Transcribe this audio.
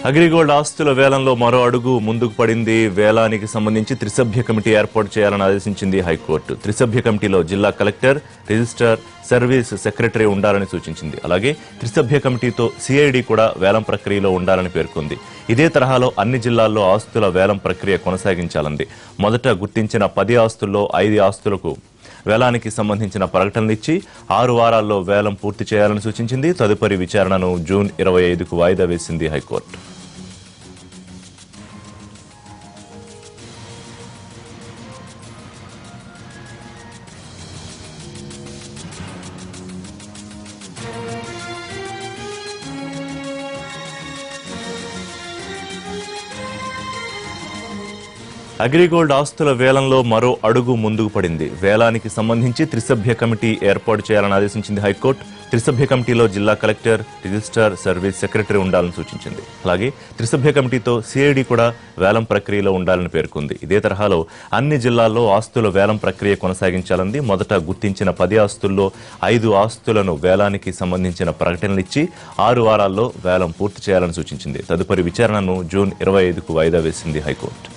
అగ్రిగోల్డ్ ఆస్తుల వేలంలో మరో అడుగు ముందుకు పడింది వేలానికి సంబంధించి త్రిసభ్య కమిటీ ఏర్పాటు చేయాలని ఆదేశించింది హైకోర్టు త్రిసభ్య కమిటీలో జిల్లా కలెక్టర్ రిజిస్ట్రార్ సర్వీస్ సెక్రటరీ ఉండాలని సూచించింది అలాగే త్రిసభ్య కమిటీతో సిఐడి కూడా వేలం ప్రక్రియలో ఉండాలని పేర్కొంది ఇదే తరహాలో అన్ని జిల్లాల్లో ఆస్తుల వేలం ప్రక్రియ కొనసాగించాలంది మొదట గుర్తించిన పది ఆస్తుల్లో ఐదు ఆస్తులకు వేలానికి సంబంధించిన ప్రకటనలు ఇచ్చి ఆరు వారాల్లో వేలం పూర్తి చేయాలని సూచించింది తదుపరి విచారణను జూన్ ఇరవై ఐదుకు వాయిదా వేసింది హైకోర్టు అగ్రిగోల్డ్ ఆస్తుల వేలంలో మరో అడుగు ముందుకు పడింది వేలానికి సంబంధించి త్రిసభ్య కమిటీ ఏర్పాటు చేయాలని ఆదేశించింది హైకోర్టు త్రిసభ్య కమిటీలో జిల్లా కలెక్టర్ రిజిస్ట్రార్ సర్వీస్ సెక్రటరీ ఉండాలని సూచించింది అలాగే త్రిసభ్య కమిటీతో సిఐడి కూడా వేలం ప్రక్రియలో ఉండాలని పేర్కొంది ఇదే తరహాలో అన్ని జిల్లాల్లో ఆస్తుల వేలం ప్రక్రియ కొనసాగించాలంది మొదట గుర్తించిన పది ఆస్తుల్లో ఐదు ఆస్తులను వేలానికి సంబంధించిన ప్రకటనలు ఇచ్చి ఆరు వారాల్లో వేలం పూర్తి చేయాలని సూచించింది తదుపరి విచారణను జూన్ ఇరవై ఐదుకు వాయిదా వేసింది హైకోర్టు